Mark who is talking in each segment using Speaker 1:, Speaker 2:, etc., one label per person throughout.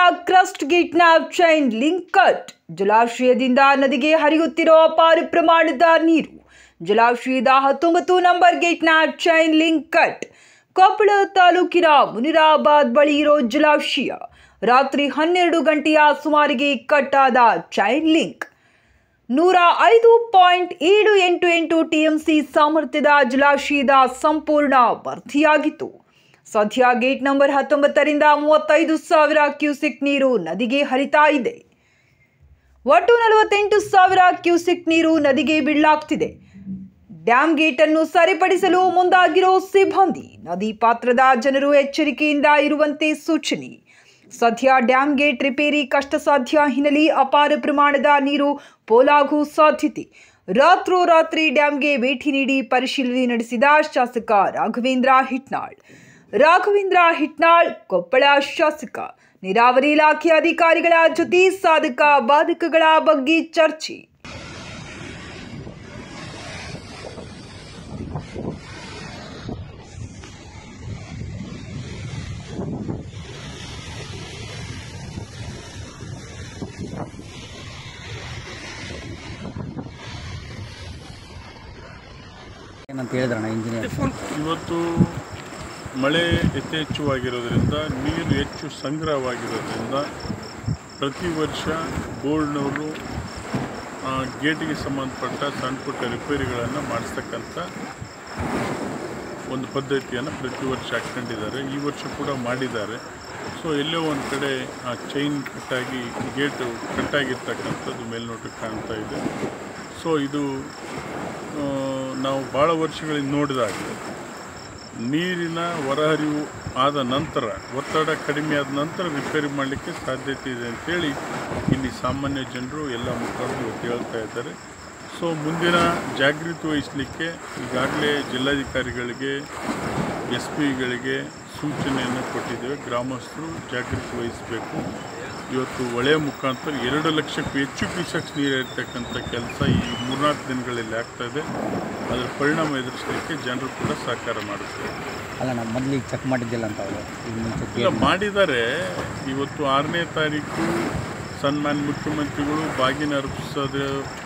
Speaker 1: crust ಗೇಟ್ನ chain link cut ಜಲಾಶಯದಿಂದ ನದಿಗೆ ಹರಿಯುತ್ತಿರೋ ಅಪಾರ ಪ್ರಮಾಣದ ನೀರು ಜಲಾಶಯದ ಹತ್ತೊಂಬತ್ತು ನಂಬರ್ ಗೇಟ್ನ ಚೈನ್ ಲಿಂಕ್ ಕಟ್ ಕೊಪ್ಪಳ ತಾಲೂಕಿನ ಮುನಿರಾಬಾದ್ ಬಳಿ ಇರೋ ಜಲಾಶಯ ರಾತ್ರಿ ಹನ್ನೆರಡು ಗಂಟೆಯ ಸುಮಾರಿಗೆ ಕಟ್ ಆದ ಚೈನ್ ಲಿಂಕ್ ನೂರ ಐದು ಪಾಯಿಂಟ್ ಏಳು ಎಂಟು ಎಂಟು ಟಿಎಂಸಿ ಸಾಮರ್ಥ್ಯದ ಜಲಾಶಯದ ಸಂಪೂರ್ಣ ಭರ್ತಿಯಾಗಿತ್ತು ಸದ್ಯ ಗೇಟ್ ನಂಬರ್ ಹತ್ತೊಂಬತ್ತರಿಂದ ಮೂವತ್ತೈದು ಸಾವಿರ ಕ್ಯೂಸೆಕ್ ನೀರು ನದಿಗೆ ಹರಿತಾ ಇದೆ ಒಟ್ಟು ನಲವತ್ತೆಂಟು ಸಾವಿರ ಕ್ಯೂಸೆಕ್ ನೀರು ನದಿಗೆ ಬಿಡಲಾಗ್ತಿದೆ ಡ್ಯಾಂ ಗೇಟ್ ಅನ್ನು ಸರಿಪಡಿಸಲು ಮುಂದಾಗಿರೋ ಸಿಬ್ಬಂದಿ ನದಿ ಪಾತ್ರದ ಜನರು ಎಚ್ಚರಿಕೆಯಿಂದ ಇರುವಂತೆ ಸೂಚನೆ ಸದ್ಯ ಡ್ಯಾಂ ಗೇಟ್ ರಿಪೇರಿ ಕಷ್ಟ ಸಾಧ್ಯ ಹಿನ್ನೆಲೆ ಅಪಾರ ಪ್ರಮಾಣದ ನೀರು ಪೋಲಾಗುವ ಸಾಧ್ಯತೆ ರಾತ್ರೋರಾತ್ರಿ ಡ್ಯಾಂಗೆ ಭೇಟಿ ನೀಡಿ ಪರಿಶೀಲನೆ ನಡೆಸಿದ ಶಾಸಕ ರಾಘವೇಂದ್ರ ಹಿಟ್ನಾಳ್ ರಾಘವೇಂದ್ರ ಹಿಟ್ನಾಳ್ ಕೊಪ್ಪಳ ಶಾಸಕ ನೀರಾವರಿ ಇಲಾಖೆ ಅಧಿಕಾರಿಗಳ ಜೊತೆ ಸಾಧಕ ಬಾಧಕಗಳ ಬಗ್ಗೆ ಚರ್ಚೆ
Speaker 2: ಏನಂತ ಹೇಳಿದ್ರಣ್ಣ ಇಂಜಿನಿಯರ್
Speaker 3: ಇವತ್ತು ಮಳೆ ಯಥೇಚ್ಛವಾಗಿರೋದ್ರಿಂದ ನೀರು ಹೆಚ್ಚು ಸಂಗ್ರಹವಾಗಿರೋದ್ರಿಂದ ಪ್ರತಿ ವರ್ಷ ಬೋರ್ಡ್ನವರು ಆ, ಗೇಟಿಗೆ ಸಂಬಂಧಪಟ್ಟ ಸಣ್ಣ ಪುಟ್ಟ ರಿಪೇರಿಗಳನ್ನು ಮಾಡಿಸ್ತಕ್ಕಂಥ ಒಂದು ಪದ್ಧತಿಯನ್ನು ಪ್ರತಿ ವರ್ಷ ಹಾಕ್ಕೊಂಡಿದ್ದಾರೆ ಈ ವರ್ಷ ಕೂಡ ಮಾಡಿದ್ದಾರೆ ಸೊ ಎಲ್ಲೋ ಒಂದು ಕಡೆ ಆ ಚೈನ್ ಕಟ್ಟಾಗಿ ಗೇಟು ಕಟ್ಟಾಗಿರ್ತಕ್ಕಂಥದ್ದು ಮೇಲ್ನೋಟಕ್ಕೆ ಕಾಣ್ತಾ ಇದೆ ಸೊ ಇದು ಆ, ನಾವು ಭಾಳ ವರ್ಷಗಳಿಂದ ನೋಡಿದಾಗ ನೀರಿನ ಹೊರಹರಿವು ಆದ ನಂತರ ಒತ್ತಡ ಕಡಿಮೆ ಆದ ನಂತರ ರಿಪೇರಿ ಮಾಡಲಿಕ್ಕೆ ಸಾಧ್ಯತೆ ಇದೆ ಅಂತೇಳಿ ಇಲ್ಲಿ ಸಾಮಾನ್ಯ ಜನರು ಎಲ್ಲ ಮುಖಂಡರು ಒತ್ತಿ ಹೇಳ್ತಾ ಇದ್ದಾರೆ ಸೊ ಮುಂದಿನ ಜಾಗೃತಿ ವಹಿಸಲಿಕ್ಕೆ ಈಗಾಗಲೇ ಜಿಲ್ಲಾಧಿಕಾರಿಗಳಿಗೆ ಎಸ್ ಪಿಗಳಿಗೆ ಸೂಚನೆಯನ್ನು ಕೊಟ್ಟಿದ್ದೇವೆ ಗ್ರಾಮಸ್ಥರು ಜಾಗೃತಿ ವಹಿಸಬೇಕು ಇವತ್ತು ಹೊಳೆಯ ಮುಖಾಂತರ ಎರಡು ಲಕ್ಷಕ್ಕೂ ಹೆಚ್ಚು ಕ್ಯೂಸೆಕ್ಸ್ ನೀರು ಇರ್ತಕ್ಕಂಥ ಕೆಲಸ ಈ ಮೂರ್ನಾಲ್ಕು ದಿನಗಳಲ್ಲಿ ಆಗ್ತಾ ಇದೆ ಅದರ ಪರಿಣಾಮ ಎದುರಿಸಲಿಕ್ಕೆ ಜನರು ಕೂಡ ಸಹಕಾರ ಮಾಡುತ್ತಾರೆ
Speaker 2: ಅಲ್ಲ ನಾವು ಮೊದಲಿಗೆ ಚೆಕ್ ಮಾಡಿದ್ದಿಲ್ಲ ಅಂತ ಅವರು ಈಗ ಮುಂಚೆ
Speaker 3: ಇಲ್ಲ ಮಾಡಿದ್ದಾರೆ ಇವತ್ತು ಆರನೇ ತಾರೀಕು ಸನ್ಮಾನ್ಯ ಮುಖ್ಯಮಂತ್ರಿಗಳು ಬಾಗಿನ ಅರ್ಪಿಸೋದ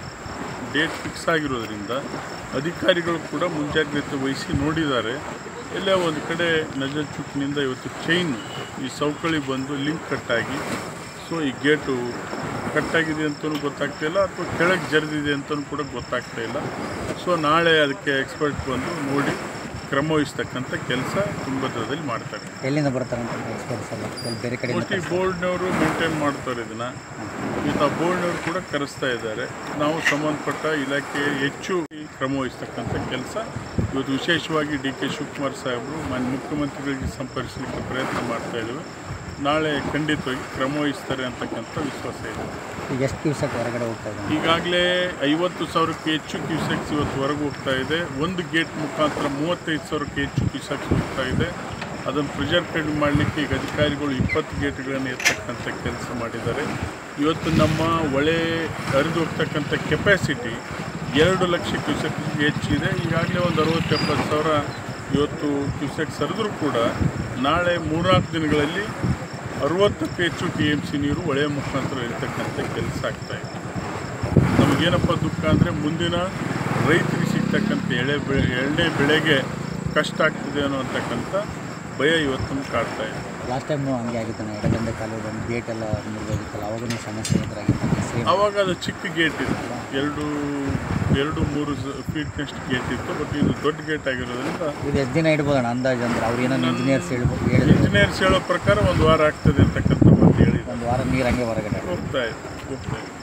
Speaker 3: ಡೇಟ್ ಫಿಕ್ಸ್ ಆಗಿರೋದ್ರಿಂದ ಅಧಿಕಾರಿಗಳು ಕೂಡ ಮುಂಜಾಗ್ರತೆ ವಹಿಸಿ ನೋಡಿದ್ದಾರೆ ಎಲ್ಲೇ ಒಂದು ಕಡೆ ನಜರ್ ಚುಕ್ಕಿನಿಂದ ಇವತ್ತು ಚೈನ್ ಈ ಸೌಕಳಿ ಬಂದು ಲಿಂಕ್ ಕಟ್ಟಾಗಿ ಸೊ ಈ ಗೇಟು ಕಟ್ಟಾಗಿದೆ ಅಂತಲೂ ಗೊತ್ತಾಗ್ತಾ ಇಲ್ಲ ಅಥವಾ ಕೆಳಗೆ ಜರಿದಿದೆ ಅಂತಲೂ ಕೂಡ ಗೊತ್ತಾಗ್ತಾ ಇಲ್ಲ ಸೊ ನಾಳೆ ಅದಕ್ಕೆ ಎಕ್ಸ್ಪರ್ಟ್ ಬಂದು ನೋಡಿ ಕ್ರಮ ವಹಿಸ್ತಕ್ಕಂಥ ಕೆಲಸ ತುಂಗಭದ್ರದಲ್ಲಿ ಮಾಡ್ತಾರೆ
Speaker 2: ಎಲ್ಲಿಂದ ಬರ್ತಾರಂತ ಎಕ್ಸ್ಪರ್ಟ್ಸ್ ಎಲ್ಲ ಎಲ್ಲಿ ಬೇರೆ ಕಡೆಯಿಂದ
Speaker 3: ಮೋಸ್ಟ್ಲಿ ಬೋರ್ಡ್ನವರು ಮೇಂಟೈನ್ ಮಾಡ್ತಾರೆ ಇದನ್ನ ಇವತ್ತು ಆ ಬೋರ್ಡ್ನವರು ಕೂಡ ಕರೆಸ್ತಾ ಇದ್ದಾರೆ ನಾವು ಸಂಬಂಧಪಟ್ಟ ಇಲಾಖೆ ಹೆಚ್ಚು ಕ್ರಮ ವಹಿಸ್ತಕ್ಕಂಥ ಕೆಲಸ ಇವತ್ತು ವಿಶೇಷವಾಗಿ ಡಿ ಕೆ ಶಿವಕುಮಾರ್ ಸಾಹೇಬರು ಮಾನ್ಯ ಮುಖ್ಯಮಂತ್ರಿಗಳಿಗೆ ಸಂಪರ್ಕಿಸಲಿಕ್ಕೆ ಪ್ರಯತ್ನ ಮಾಡ್ತಾ ಇದ್ದೇವೆ ನಾಳೆ ಖಂಡಿತವಾಗಿ ಕ್ರಮ ವಹಿಸ್ತಾರೆ ಅಂತಕ್ಕಂಥ ವಿಶ್ವಾಸ ಇದೆ
Speaker 2: ಈಗ ಎಷ್ಟು ದಿವಸಕ್ಕೆ ಹೊರಗಡೆ ಹೋಗ್ತಾ ಇದ್ದಾನೆ
Speaker 3: ಈಗಾಗಲೇ ಐವತ್ತು ಸಾವಿರಕ್ಕೆ ಹೆಚ್ಚು ಕ್ಯೂಸೆಕ್ಸ್ ಇವತ್ತು ಹೊರಗೆ ಹೋಗ್ತಾ ಇದೆ ಒಂದು ಗೇಟ್ ಮುಖಾಂತರ ಮೂವತ್ತೈದು ಸಾವಿರಕ್ಕೆ ಹೆಚ್ಚು ಕ್ಯೂಸೆಕ್ಸ್ ಹೋಗ್ತಾ ಇದೆ ಅದನ್ನು ಪ್ರೆಷರ್ ಕಡಿಮೆ ಮಾಡಲಿಕ್ಕೆ ಈಗ ಅಧಿಕಾರಿಗಳು ಇಪ್ಪತ್ತು ಗೇಟ್ಗಳನ್ನು ಎತ್ತಕ್ಕಂಥ ಕೆಲಸ ಮಾಡಿದ್ದಾರೆ ಇವತ್ತು ನಮ್ಮ ಹೊಳೆ ಹರಿದು ಹೋಗ್ತಕ್ಕಂಥ ಕೆಪಾಸಿಟಿ ಎರಡು ಲಕ್ಷ ಕ್ಯೂಸೆಕ್ ಹೆಚ್ಚಿದೆ ಈಗಾಗಲೇ ಒಂದು ಅರವತ್ತು ಎಪ್ಪತ್ತು ಸಾವಿರ ಇವತ್ತು ಕ್ಯೂಸೆಕ್ಸ್ ಹರಿದ್ರೂ ಕೂಡ ನಾಳೆ ಮೂರ್ನಾಲ್ಕು ದಿನಗಳಲ್ಲಿ ಅರುವತ್ತಕ್ಕೂ ಹೆಚ್ಚು ಟಿ ಎಮ್ ಸಿ ನೀರು ಹೊಳೆಯ ಮುಖಾಂತರ ಇರ್ತಕ್ಕಂಥ ಕೆಲಸ ಆಗ್ತಾ ಇದೆ ನಮಗೇನಪ್ಪ ದುಃಖ ಅಂದರೆ ಮುಂದಿನ ರೈತರಿಗೆ ಸಿಗ್ತಕ್ಕಂಥ ಎಳೆ ಬೆಳೆ ಎಣ್ಣೆ ಬೆಳೆಗೆ ಕಷ್ಟ ಆಗ್ತದೆ ಅನ್ನೋಅಂತಕ್ಕಂಥ ಭಯ ಇವತ್ತು ನಮ್ಗೆ ಕಾಡ್ತಾ ಇದೆ
Speaker 2: ಲಾಸ್ಟ್ ಟೈಮು ಹಂಗೆ ಆಗಿತ್ತಾನೆ ಎಡಗಂಡೆ ಕಾಲು ಒಂದು ಗೇಟ್ ಎಲ್ಲ ಮುರಿದೋಗಿತ್ತಲ್ಲ ಅವಾಗೂ ಸಮಸ್ಯೆ ಎದುರಾಗಿತ್ತು ಸೇಮ್
Speaker 3: ಆವಾಗ ಅದು ಚಿಕ್ಕ ಗೇಟ್ ಇತ್ತು ಎರಡು ಎರಡು ಮೂರು ಫೀಟ್ನಷ್ಟು ಗೇಟ್ ಇತ್ತು ಬಟ್ ಇದು ದೊಡ್ಡ ಗೇಟ್ ಆಗಿರೋದ್ರಿಂದ
Speaker 2: ಇದು ಎಷ್ಟು ದಿನ ಇಡ್ಬೋದಣ್ಣ ಅಂದಾಜು ಅಂದ್ರೆ ಅವ್ರು ಏನೋ ಇಂಜಿನಿಯರ್ಸ್ ಹೇಳ್ಬೋದು ಹೇಳಿದ್ರು
Speaker 3: ಇಂಜಿನಿಯರ್ಸ್ ಹೇಳೋ ಪ್ರಕಾರ ಒಂದು ವಾರ ಆಗ್ತದೆ ಅಂತಕ್ಕಂಥ ಮಾತು ಹೇಳಿದ್ರು
Speaker 2: ಒಂದು ವಾರ ನೀರು ಹಂಗೆ ಹೊರಗಡೆ
Speaker 3: ಹೋಗ್ತಾ ಇದೆ ಹೋಗ್ತಾ ಇದೆ